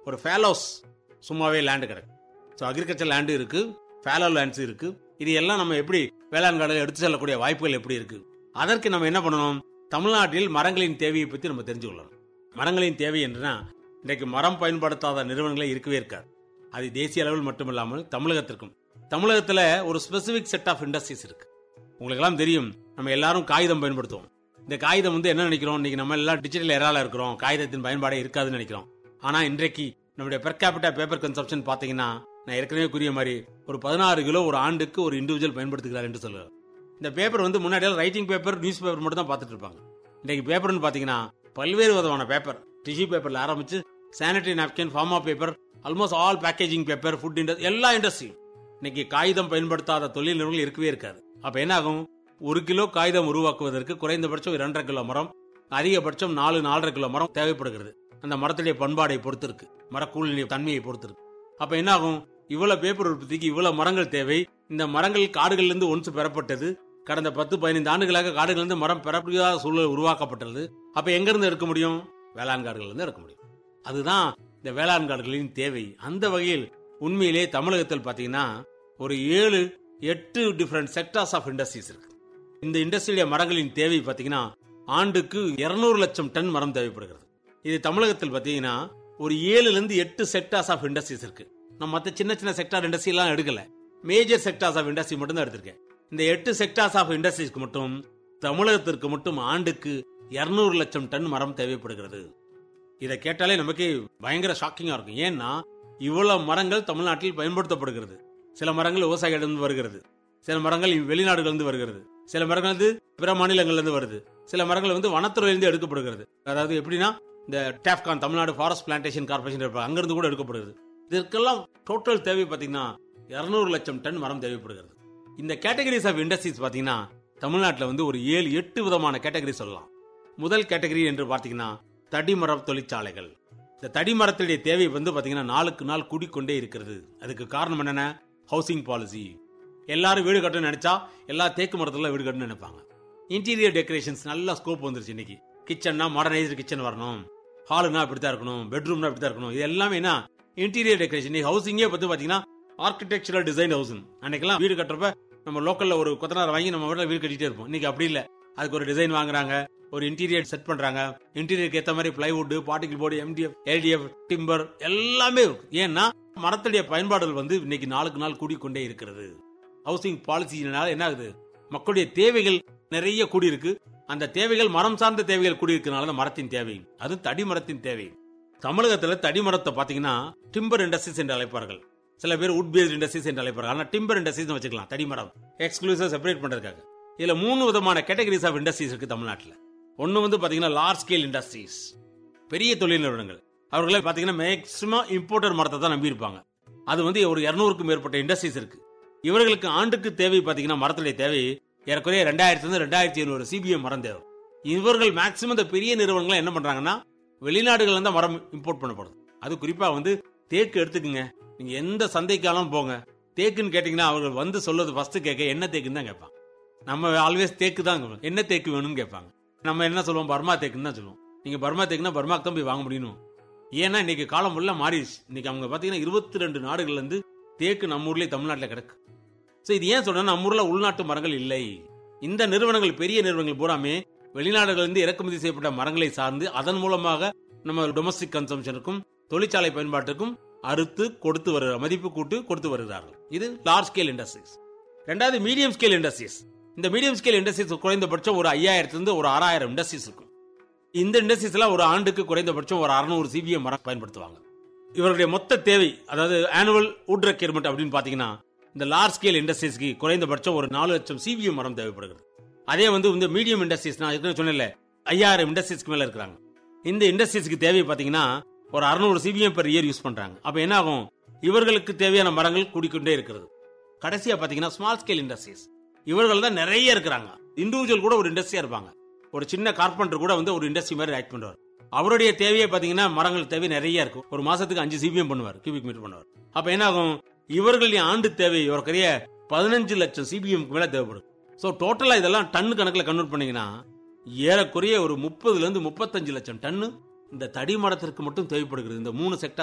ஒரு ஃபேலோஸ் சும்மாவே லேண்டு கிடக்கு ஸோ அக்ரிகல்ச்சர் லேண்டு இருக்கு ஃபேலோ லேண்ட்ஸ் இருக்கு இது எல்லாம் நம்ம எப்படி வேளாண் காடுகள் எடுத்து செல்லக்கூடிய வாய்ப்புகள் எப்படி இருக்கு அதற்கு நம்ம என்ன பண்ணணும் தமிழ்நாட்டில் மரங்களின் தேவையை பற்றி நம்ம தெரிஞ்சு கொள்ளணும் மரங்களின் தேவை என்றுனா இன்றைக்கு மரம் பயன்படுத்தாத நிறுவனங்களே இருக்கவே இருக்காது அது தேசிய அளவில் மட்டுமில்லாமல் தமிழகத்திற்கும் தமிழகத்தில் ஒரு ஸ்பெசிபிக் செட் ஆஃப் இண்டஸ்ட்ரீஸ் இருக்கு உங்களுக்கெல்லாம் தெரியும் நம்ம எல்லாரும் காகிதம் பயன்படுத்துவோம் இந்த காகிதம் வந்து என்ன நினைக்கிறோம் இன்னைக்கு நம்ம எல்லாம் டிஜிட்டல் எரால இருக்கிறோம் காகிதத்தின் பயன்பாடே இருக்காதுன்னு நினைக்கிறோம் ஆனா இன்றைக்கு நம்முடைய பெர் கேபிட்டா பேப்பர் கன்சப்ஷன் பாத்தீங்கன்னா நான் ஏற்கனவே கூறிய மாதிரி ஒரு பதினாறு கிலோ ஒரு ஆண்டுக்கு ஒரு இண்டிவிஜுவல் பயன்படுத்துகிறார் என்று சொல்லுவார் இந்த பேப்பர் வந்து முன்னாடி ரைட்டிங் பேப்பர் நியூஸ் பேப்பர் மட்டும் தான் பார்த்துட்டு இருப்பாங்க இன்னைக்கு பேப்பர்னு பாத்தீங்கன்னா பல்வேறு விதமான பேப்பர் டிஷ்யூ பேப்பர்ல ஆரம்பிச்சு sanitary napkin pharma paper almost all packaging paper food industry எல்லா இண்டஸ்ட்ரியும் இன்னைக்கு காகிதம் பயன்படுத்தாத தொழில் நிறுவனங்கள் இருக்கவே இருக்காது அப்ப என்ன ஆகும் ஒரு கிலோ காகிதம் உருவாக்குவதற்கு குறைந்தபட்சம் இரண்டரை கிலோ மரம் அதிகபட்சம் நாலு நாலரை கிலோ மரம் தேவைப்படுகிறது அந்த மரத்துடைய பண்பாடை பொறுத்து இருக்கு மரக்கூலினுடைய தன்மையை பொறுத்து இருக்கு அப்ப என்ன ஆகும் இவ்வளவு பேப்பர் உற்பத்திக்கு இவ்வளவு மரங்கள் தேவை இந்த மரங்கள் காடுகள்ல இருந்து ஒன்று பெறப்பட்டது கடந்த பத்து பதினைந்து ஆண்டுகளாக காடுகள் இருந்து மரம் பெறப்படாத சூழல் உருவாக்கப்பட்டது அப்ப எங்க இருந்து எடுக்க முடியும் வேளாண் காடுகள் இருந்து எடுக்க முடியும் அதுதான் இந்த வேளாண் காடுகளின் தேவை அந்த வகையில் உண்மையிலே தமிழகத்தில் பாத்தீங்கன்னா ஒரு ஏழு எட்டு டிஃபரெண்ட் செக்டார்ஸ் ஆஃப் இண்டஸ்ட்ரீஸ் இருக்கு இந்த இண்டஸ்ட்ரியில மரங்களின் தேவை பாத்தீங்கன்னா ஆண்டுக்கு 200 லட்சம் டன் மரம் தேவைப்படுகிறது இது தமிழகத்தில் பாத்தீங்கன்னா ஒரு ஏழுல இருந்து எட்டு செக்டார்ஸ் ஆஃப் இண்டஸ்ட்ரீஸ் இருக்கு நம்ம மத்த சின்ன சின்ன செக்டார் இண்டஸ்ட்ரி எல்லாம் எடுக்கல மேஜர் செக்டார்ஸ் ஆஃப் இண்டஸ்ட்ரி மட்டும் தான் எடுத்திருக்கேன் இந்த எட்டு செக்டார்ஸ் ஆஃப் இண்டஸ்ட்ரீஸ்க்கு மட்டும் தமிழகத்திற்கு மட்டும் ஆண்டுக்கு 200 லட்சம் டன் மரம் தேவைப்படுகிறது இதை கேட்டாலே நமக்கு பயங்கர ஷாக்கிங்கா இருக்கும் ஏன்னா இவ்வளவு மரங்கள் தமிழ்நாட்டில் பயன்படுத்தப்படுகிறது சில மரங்கள் விவசாயிகளிடம் வருகிறது சில மரங்கள் வெளிநாடுகளிலிருந்து வருகிறது சில மரங்கள் வந்து பிற மாநிலங்கள்ல இருந்து வருது சில மரங்கள் வந்து வனத்துறையிலிருந்து எடுக்கப்படுகிறது அதாவது எப்படின்னா இந்த TAFCORN Tamil Nadu forest plantation corporation இருப்பாங்க அங்கிருந்து கூட எடுக்கப்படுகிறது இதற்கெல்லாம் டோட்டல் தேவை பாத்தீங்கன்னா 200 லட்சம் டன் மரம் தேவைப்படுகிறது இந்த கேட்டகரிஸ் ஆஃப் இண்டஸ்ட்ரீஸ் பாத்தீங்கன்னா தமிழ்நாட்டில் வந்து ஒரு ஏழு எட்டு விதமான கேட்டகரி சொல்லலாம் முதல் கேட்டகரி என்று பார்த்தீங்கன்னா தடிமரம் தொழிற்சாலைகள் இந்த தடிமரத்துடைய தேவை வந்து பாத்தீங்கன்னா நாளுக்கு நாள் கூடிக்கொண்டே இருக்கிறது அதுக்கு காரணம் என்னென்ன ஹவுசிங் பாலிசி எல்லாரும் வீடு கட்டணும்னு நினைச்சா எல்லா தேக்கு மரத்துல வீடு கட்டணும்னு நினைப்பாங்க இன்டீரியர் டெக்கரேஷன்ஸ் நல்ல ஸ்கோப் வந்துருச்சு இன்னைக்கு கிச்சன்னா மாடர்னைஸ்டு கிச்சன் வரணும் ஹாலுனா இப்படித்தான் இருக்கணும் பெட்ரூம்னா இப்படித்தான் இருக்கணும் இது எல்லாமே என்ன இன்டீரியர் டெக்கரேஷன் ஹவுசிங்கே பத்தி பாத்தீங்கன்னா ஆர்கிடெக்சரல் டிசைன் ஹவுசிங் அன்னைக்கெல்லாம் வீடு கட்டுறப்ப நம்ம லோக்கல்ல ஒரு கொத்தனார் வாங்கி நம்ம வீட்டில் வீடு கட்டிட்டே இருப்போம் இன்னைக்கு அப்படி இல்ல அதுக்கு ஒரு டிசைன் வாங்குறாங்க ஒரு இன்டீரியர் செட் பண்றாங்க இன்டீரியருக்கு ஏத்த மாதிரி plywood particle board MDF LDF timber எல்லாமே இருக்கு ஏன்னா மரத்துடைய பயன்பாடுகள் வந்து இன்னைக்கு நாளுக்கு நாள் கூடிக்கொண்டே இருக்கிறது ஹவுசிங் பாலிசினால என்ன ஆகுது மக்களுடைய தேவைகள் நிறைய கூடியிருக்கு அந்த தேவைகள் மரம் சார்ந்த தேவைகள் கூடியிருக்கனால அந்த மரத்தின் தேவை அது தடி மரத்தின் தேவை தமிழகத்துல தடி மரத்தை பாத்தீங்கன்னா டிம்பர் இண்டஸ்ட்ரீஸ் என்று அழைப்பார்கள் சில பேர் உட் பேஸ்ட் இண்டஸ்ட்ரீஸ் என்று அழைப்பார்கள் ஆனா டிம்பர் இண்டஸ்ட்ரீஸ் வச்சுக்கலாம் தடி மரம் எக்ஸ்க்ளூசிவ் செப்பரேட் பண்றதுக்காக இதுல மூணு விதமான கேட்டகரிஸ் ஆஃப் இண்டஸ்ட்ரீஸ் இருக்கு தமிழ்நாட்டில் ஒன்னு வந்து பாத்தீங்கன்னா லார்ஜ் ஸ்கேல் இண்டஸ்ட்ரீஸ் பெரிய தொழில் நிறுவனங்கள் அவர்களே பாத்தீங்கன்னா மேக்சிமம் இம்போர்ட்டர் மரத்தை தான் நம்பி இருப்பாங்க அது வந்து ஒரு இருநூறுக்கும் மேற்பட்ட இண்டஸ்ட்ரீஸ் இருக்கு இவர்களுக்கு ஆண்டுக்கு தேவை பாத்தீங்கன்னா மரத்துடைய தேவை ஏறக்குறைய ரெண்டாயிரத்துல இருந்து ரெண்டாயிரத்தி ஐநூறு சிபிஎம் மரம் தேவை இவர்கள் மேக்சிமம் இந்த பெரிய நிறுவனங்கள் என்ன பண்றாங்கன்னா வெளிநாடுகள்ல இருந்து மரம் இம்போர்ட் பண்ணப்படுது அது குறிப்பா வந்து தேக்கு எடுத்துக்குங்க நீங்க எந்த சந்தைக்காலும் போங்க தேக்குன்னு கேட்டீங்கன்னா அவர்கள் வந்து சொல்றது ஃபர்ஸ்ட் கேட்க என்ன தேக்குன்னு தான் கேட்பாங்க நம்ம ஆல்வேஸ் தேக்கு தான் கேட்போம். என்ன தேக்கு வேணும்னு கேட்பாங்க நம்ம என்ன சொல்லுவோம் பர்மா தேக்குன்னு தான் சொல்லுவோம் நீங்க பர்மா தேக்குன்னா பர்மாக்கு தான் போய் வாங்க முடியும் ஏன்னா இன்னைக்கு காலம் ஃபுல்லா மாறிடுச்சு இன்னைக்கு அவங்க பாத்தீங்கன்னா இருபத்தி ரெண்டு நாடுகள்ல இருந்து தேக்கு நம்ம ஊர்லயே தமிழ்நாட்டில் கிடக்கு சோ இது ஏன் சொல்றேன்னா நம்ம ஊர்ல உள்நாட்டு மரங்கள் இல்லை இந்த நிறுவனங்கள் பெரிய நிறுவனங்கள் பூராமே வெளிநாடுகளில் இருந்து இறக்குமதி செய்யப்பட்ட மரங்களை சார்ந்து அதன் மூலமாக நம்ம டொமஸ்டிக் கன்சம்ஷனுக்கும் தொழிற்சாலை பயன்பாட்டுக்கும் அறுத்து கொடுத்து வருகிற மதிப்பு கூட்டு கொடுத்து வருகிறார்கள் இது லார்ஜ் ஸ்கேல் இண்டஸ்ட்ரீஸ் ரெண்டாவது மீடியம் ஸ்கேல் இண்டஸ்ட்ரீஸ் இந்த மீடியம் ஸ்கேல் இண்டஸ்ட்ரீஸ் குறைந்தபட்சம் ஒரு ஐயாயிரத்துல இருந்து ஒரு ஆறாயிரம் இண்டஸ்ட்ரீஸ் இருக்கும் இந்த இண்டஸ்ட்ரீஸ்ல ஒரு ஆண்டுக்கு குறைந்தபட்சம் ஒரு அறுநூறு சிபிஎம் மரம் பயன்படுத்துவாங்க இவருடைய மொத்த தேவை அதாவது ஆனுவல் வுட் ரெக்யர்மெண்ட் அப்படின்னு பாத்தீங்கன்னா இந்த லார்ஜ் ஸ்கேல் இண்டஸ்ட்ரீஸ்க்கு குறைந்தபட்சம் ஒரு நாலு லட்சம் சிபிஎம் மரம் தேவைப்படுகிறது அதே வந்து இந்த மீடியம் இண்டஸ்ட்ரீஸ் நான் ஏற்கனவே சொன்னேன்ல ஐயாயிரம் இண்டஸ்ட்ரீஸ்க்கு மேல இருக்கிறாங்க இந்த இண்டஸ்ட்ரீஸ்க்கு தேவை பாத்தீங்கன்னா ஒரு அறுநூறு சிபிஎம் பெர் இயர் யூஸ் பண்றாங்க அப்ப என்ன ஆகும் இவர்களுக்கு தேவையான மரங்கள் கூடிக்கொண்டே இருக்கிறது கடைசியா பாத்தீங்கன்னா ஸ்மால் ஸ்கேல் இண்டஸ்ட்ரீஸ் இவர்கள் தான் நிறைய இருக்கிறாங்க இண்டிவிஜுவல் கூட ஒரு இண்டஸ்ட்ரியா இருப்பாங்க ஒரு சின்ன கார்பெண்டர் கூட வந்து ஒரு இண்டஸ்ட்ரி மாதிரி ஆக்ட் பண்ணுவார் அவருடைய தேவையை பாத்தீங்கன்னா மரங்கள் தேவை நிறைய இருக்கும் ஒரு மாசத்துக்கு அஞ்சு சிபிஎம் பண்ணுவார் கியூபிக் மீட்டர் பண்ணுவார் அப்ப என்ன ஆகும் இவர்களின் ஆண்டு தேவை இவருக்குரிய பதினஞ்சு லட்சம் சிபிஎம் மேல தேவைப்படும் சோ டோட்டலா இதெல்லாம் டன் கணக்குல கன்வெர்ட் பண்ணீங்கன்னா ஏறக்குறைய ஒரு முப்பதுல இருந்து முப்பத்தஞ்சு லட்சம் டன்னு இந்த தடி மரத்திற்கு மட்டும் தேவைப்படுகிறது இந்த மூணு செக்டர்